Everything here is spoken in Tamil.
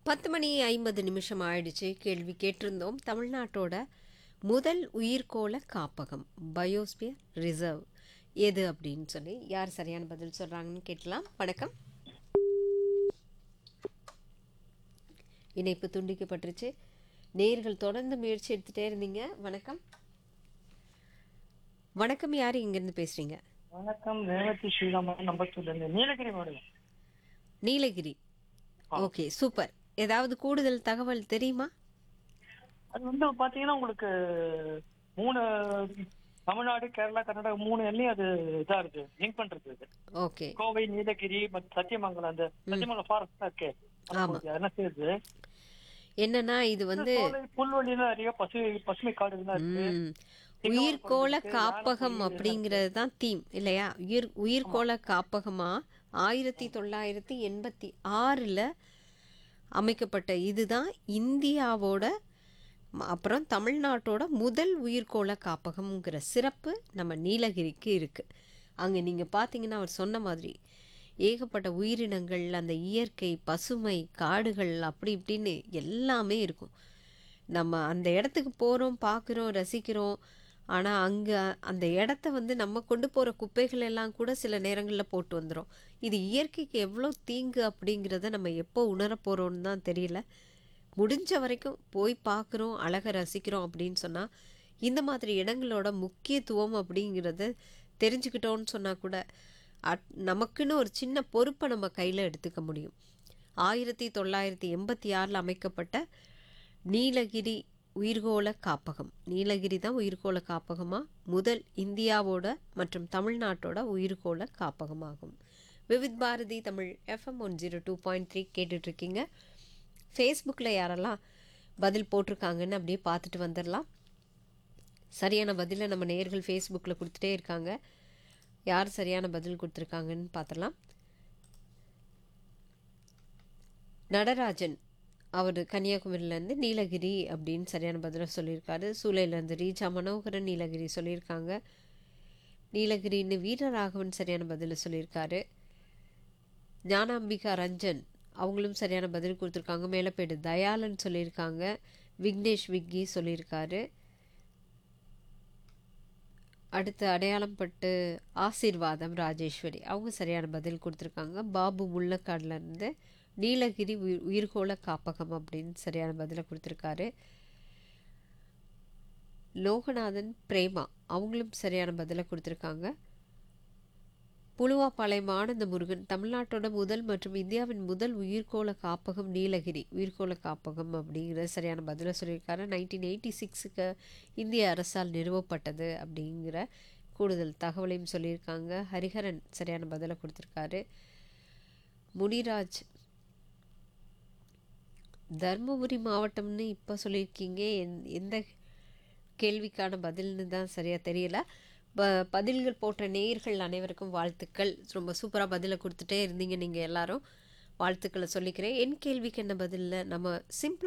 பத்து மணி ஐம்பது நிமிஷம் ஆயிடுச்சு கேள்வி கேட்டிருந்தோம் தமிழ்நாட்டோட முதல் உயிர்கோள காப்பகம் பயோஸ்பியர் ரிசர்வ் எது அப்படின்னு சொல்லி யார் சரியான பதில் சொல்கிறாங்கன்னு கேட்கலாம் வணக்கம் இணைப்பு துண்டிக்கப்பட்டுருச்சு நேர்கள் தொடர்ந்து முயற்சி எடுத்துகிட்டே இருந்தீங்க வணக்கம் வணக்கம் யார் இங்கேருந்து பேசுகிறீங்க வணக்கம் ரேவதி ஸ்ரீராமன் நம்பர் சொல்லுங்க நீலகிரி மாவட்டம் நீலகிரி ஓகே சூப்பர் ஏதாவது கூடுதல் தகவல் தெரியுமா அது வந்து பாத்தீங்கன்னா உங்களுக்கு மூணு தமிழ்நாடு கேரளா கர்நாடகா மூணு எல்லையும் அது இதா இருக்கு லிங்க் பண்றது இது. ஓகே கோவை நீலகிரி மற்றும் சத்தியமங்கலம் அந்த சத்தியமங்கலம் ஃபாரஸ்ட் இருக்கே அந்த ஆமா. பகுதி, அதெல்லாம் சேருது என்னன்னா இது வந்து சோலை புல்வெளிலாம் நிறைய பசுமை பசுமை காடுலாம் இருக்கு ம், உயிர்கோள காப்பகம் அப்படிங்கிறது தான் தீம் இல்லையா உயிர் உயிர்கோள காப்பகமா ஆயிரத்தி தொள்ளாயிரத்தி எண்பத்தி ஆறில் அமைக்கப்பட்ட இதுதான் இந்தியாவோட ம- அப்புறம் தமிழ்நாட்டோட முதல் உயிர்கோள காப்பகம்ங்கிற சிறப்பு நம்ம நீலகிரிக்கு இருக்குது அங்கே நீங்கள் பார்த்தீங்கன்னா அவர் சொன்ன மாதிரி ஏகப்பட்ட உயிரினங்கள் அந்த இயற்கை பசுமை காடுகள் அப்படி இப்படின்னு எல்லாமே இருக்கும் நம்ம அந்த இடத்துக்கு போகிறோம் பார்க்குறோம் ரசிக்கிறோம் ஆனால் அங்கே அந்த இடத்த வந்து நம்ம கொண்டு போகிற குப்பைகள் எல்லாம் கூட சில நேரங்களில் போட்டு வந்துடும் இது இயற்கைக்கு எவ்வளோ தீங்கு அப்படிங்கிறத நம்ம எப்போ உணர போகிறோம்னு தான் தெரியல முடிஞ்ச வரைக்கும் போய் பார்க்குறோம் அழகை ரசிக்கிறோம் அப்படின்னு சொன்னால் இந்த மாதிரி இடங்களோட முக்கியத்துவம் அப்படிங்கிறத தெரிஞ்சுக்கிட்டோன்னு சொன்னால் கூட அட் நமக்குன்னு ஒரு சின்ன பொறுப்பை நம்ம கையில் எடுத்துக்க முடியும் ஆயிரத்தி தொள்ளாயிரத்தி எண்பத்தி ஆறில் அமைக்கப்பட்ட நீலகிரி உயிர்கோள காப்பகம் நீலகிரி தான் உயிர்கோள காப்பகமாக முதல் இந்தியாவோட மற்றும் தமிழ்நாட்டோட உயிர்கோள காப்பகமாகும் Vividh Bharati Tamil FM one zero two point three கேட்டுட்ருக்கீங்க ஃபேஸ்புக்கில் யாரெல்லாம் பதில் போட்டிருக்காங்கன்னு அப்படியே பார்த்துட்டு வந்துடலாம் சரியான பதிலை நம்ம நேயர்கள் ஃபேஸ்புக்கில் கொடுத்துட்டே இருக்காங்க யார் சரியான பதில் கொடுத்துருக்காங்கன்னு பார்த்துடலாம் நடராஜன் அவர் கன்னியாகுமரியிலேருந்து நீலகிரி அப்படின்னு சரியான பதிலை சொல்லியிருக்காரு சூளையிலேருந்து ரீஜா மனோகரன் நீலகிரி சொல்லியிருக்காங்க நீலகிரின்னு வீரராகவன் சரியான பதிலை சொல்லியிருக்காரு ஞானாம்பிகா ரஞ்சன் அவங்களும் சரியான பதில் கொடுத்துருக்காங்க மேலப்பேடு தயாளன் சொல்லியிருக்காங்க விக்னேஷ் விக்கி சொல்லியிருக்காரு அடுத்து அடையாளம் பட்டு ஆசீர்வாதம் ராஜேஸ்வரி அவங்க சரியான பதில் கொடுத்துருக்காங்க பாபு முள்ளக்காடுல இருந்து நீலகிரி உயிர் உயிர்கோள காப்பகம் அப்படின்னு சரியான பதிலை கொடுத்துருக்காரு லோகநாதன் பிரேமா அவங்களும் சரியான பதிலை கொடுத்துருக்காங்க புழுவாப்பாளையம் ஆனந்த முருகன் தமிழ்நாட்டோட முதல் மற்றும் இந்தியாவின் முதல் உயிர்கோள காப்பகம் நீலகிரி உயிர்கோள காப்பகம் அப்படிங்கிற சரியான பதிலை சொல்லியிருக்காரு நைன்டீன் எயிட்டி சிக்ஸுக்கு இந்திய அரசால் நிறுவப்பட்டது அப்படிங்கிற கூடுதல் தகவலையும் சொல்லியிருக்காங்க ஹரிஹரன் சரியான பதிலை கொடுத்துருக்காரு முனிராஜ் தர்மபுரி மாவட்டம்னு இப்போ சொல்லியிருக்கீங்க எந் எந்த கேள்விக்கான பதில்னு தான் சரியாக தெரியல ப பதில்கள் போட்ட நேயர்கள் அனைவருக்கும் வாழ்த்துக்கள் ரொம்ப சூப்பராக பதிலை கொடுத்துட்டே இருந்தீங்க நீங்கள் எல்லாரும் வாழ்த்துக்களை சொல்லிக்கிறேன் என் கேள்விக்கு என்ன பதிலில் நம்ம சிம்பிள்